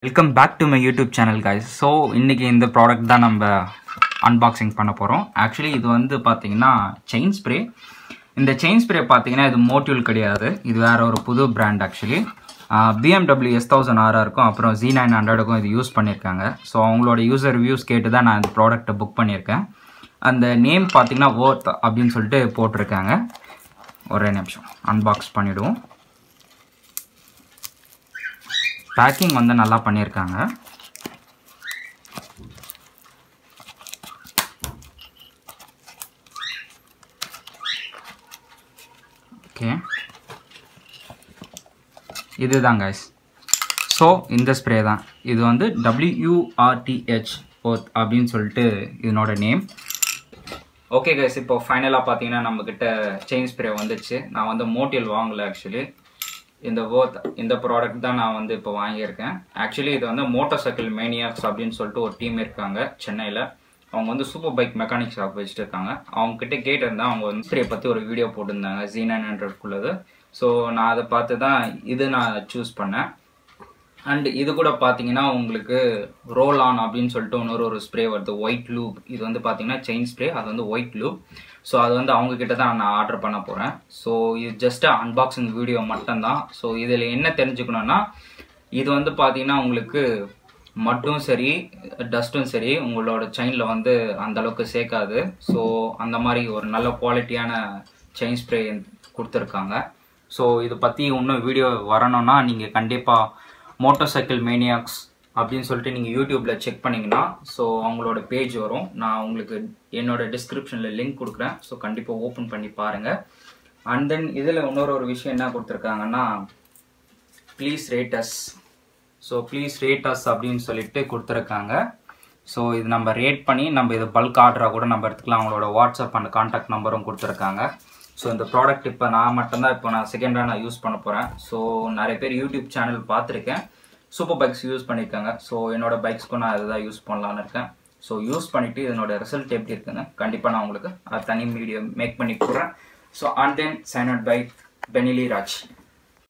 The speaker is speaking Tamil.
welcome back to my YouTube channel guys so இன்றைக்கி இந்த ப்ராடக்ட் தான் நம்ம அன்பாக்சிங் பண்ண போகிறோம் ஆக்சுவலி இது வந்து பார்த்தீங்கன்னா செயின் ஸ்ப்ரே இந்த செயின் ஸ்ப்ரே பார்த்தீங்கன்னா இது மோட்டியூல் கிடையாது இது வேற ஒரு புது brand actually BMW S thousand ஆர்ஆருக்கும் அப்புறம் ஜி நைன் ஹண்ட்ரடுக்கும் இது யூஸ் பண்ணியிருக்காங்க ஸோ அவங்களோட யூசர் ரிவ்யூஸ் கேட்டு தான் நான் இந்த ப்ராடக்ட்டை புக் பண்ணியிருக்கேன் அந்த நேம் பார்த்தீங்கன்னா ஓர்த் அப்படின்னு சொல்லிட்டு போட்டிருக்காங்க ஒரே நிமிஷம் அன்பாக்ஸ் பண்ணிவிடுவோம் பேக்கிங் வந்து நல்லா பண்ணியிருக்காங்க ஓகே இதுதான் guys ஸோ இந்த ஸ்ப்ரே தான் இது வந்து டபிள்யூஆர்டிஹெச் ஓத் அப்படின்னு சொல்லிட்டு இதனோட நேம் ஓகே கைஸ் இப்போ ஃபைனலாக பார்த்தீங்கன்னா நம்மக்கிட்ட செயின் ஸ்ப்ரே வந்துச்சு நான் வந்து மோட்டியல் வாங்கல ஆக்சுவலி இந்த ஓத் இந்த ப்ராடக்ட் தான் நான் வந்து இப்போ வாங்கியிருக்கேன் ஆக்சுவலி இது வந்து மோட்டார் சைக்கிள் மேனியாக்ஸ் அப்படின்னு சொல்லிட்டு ஒரு டீம் இருக்காங்க சென்னையில் அவங்க வந்து சூப்பர் பைக் மெக்கானிக் ஷாப் வச்சுட்டு இருக்காங்க அவங்க கிட்ட கேட்டிருந்தேன் அவங்க வந்து ஸ்ப்ரே பற்றி ஒரு வீடியோ போட்டிருந்தாங்க ஜி நைன் ஹண்ட்ரட்குள்ளது ஸோ நான் அதை பார்த்து தான் இது நான் சூஸ் பண்ணேன் அண்ட் இது கூட பார்த்தீங்கன்னா உங்களுக்கு ரோல் ஆன் அப்படின்னு சொல்லிட்டு இன்னொரு ஒரு ஸ்ப்ரே வருது ஒயிட் லூப் இது வந்து பார்த்தீங்கன்னா செயின் ஸ்ப்ரே அது வந்து ஒயிட் லூப் ஸோ அது வந்து அவங்க கிட்ட தான் நான் ஆர்டர் பண்ண போகிறேன் ஸோ இது ஜஸ்ட் அன்பாக்சிங் வீடியோ மட்டும்தான் ஸோ இதில் என்ன தெரிஞ்சுக்கணும்னா இது வந்து பார்த்தீங்கன்னா உங்களுக்கு மட்டும் சரி டஸ்ட்டும் சரி உங்களோட செயினில் வந்து அந்த அளவுக்கு சேர்க்காது ஸோ அந்த மாதிரி ஒரு நல்ல குவாலிட்டியான செயின் ஸ்ப்ரே கொடுத்துருக்காங்க ஸோ இதை பற்றி இன்னும் வீடியோ வரணும்னா நீங்கள் கண்டிப்பாக மோட்டார் சைக்கிள் மேனியாக்ஸ் அப்படின்னு சொல்லிட்டு நீங்கள் யூடியூப்பில் செக் பண்ணிங்கன்னா ஸோ அவங்களோட பேஜ் வரும் நான் உங்களுக்கு என்னோட டிஸ்கிரிப்ஷனில் லிங்க் கொடுக்குறேன் ஸோ கண்டிப்பாக ஓப்பன் பண்ணி பாருங்கள் அண்ட் தென் இதில் இன்னொரு ஒரு விஷயம் என்ன கொடுத்துருக்காங்கன்னா please rate us so please rate us அப்படின்னு சொல்லிட்டு கொடுத்துருக்காங்க ஸோ இது நம்ம ரேட் பண்ணி நம்ம இது பல்க் ஆர்டராக கூட நம்ம எடுத்துக்கலாம் அவங்களோட வாட்ஸ்அப் அண்ட் கான்டாக்ட் நம்பரும் கொடுத்துருக்காங்க ஸோ இந்த ப்ராடக்ட் இப்போ நான் மட்டும்தான் இப்போ நான் செகண்டாக நான் யூஸ் பண்ண போகிறேன் ஸோ நிறைய பேர் யூடியூப் சேனல் பார்த்துருக்கேன் சூப்பர் பைக்ஸ் யூஸ் பண்ணியிருக்காங்க ஸோ என்னோட பைக்ஸ்க்கும் நான் இதை தான் யூஸ் பண்ணலான்னு இருக்கேன் ஸோ யூஸ் பண்ணிவிட்டு இதனோட ரிசல்ட் எப்படி இருக்குன்னு கண்டிப்பாக நான் உங்களுக்கு அது தனி வீடியோ மேக் பண்ணி கொடுக்குறேன் so and then sign out bye Benelli Raj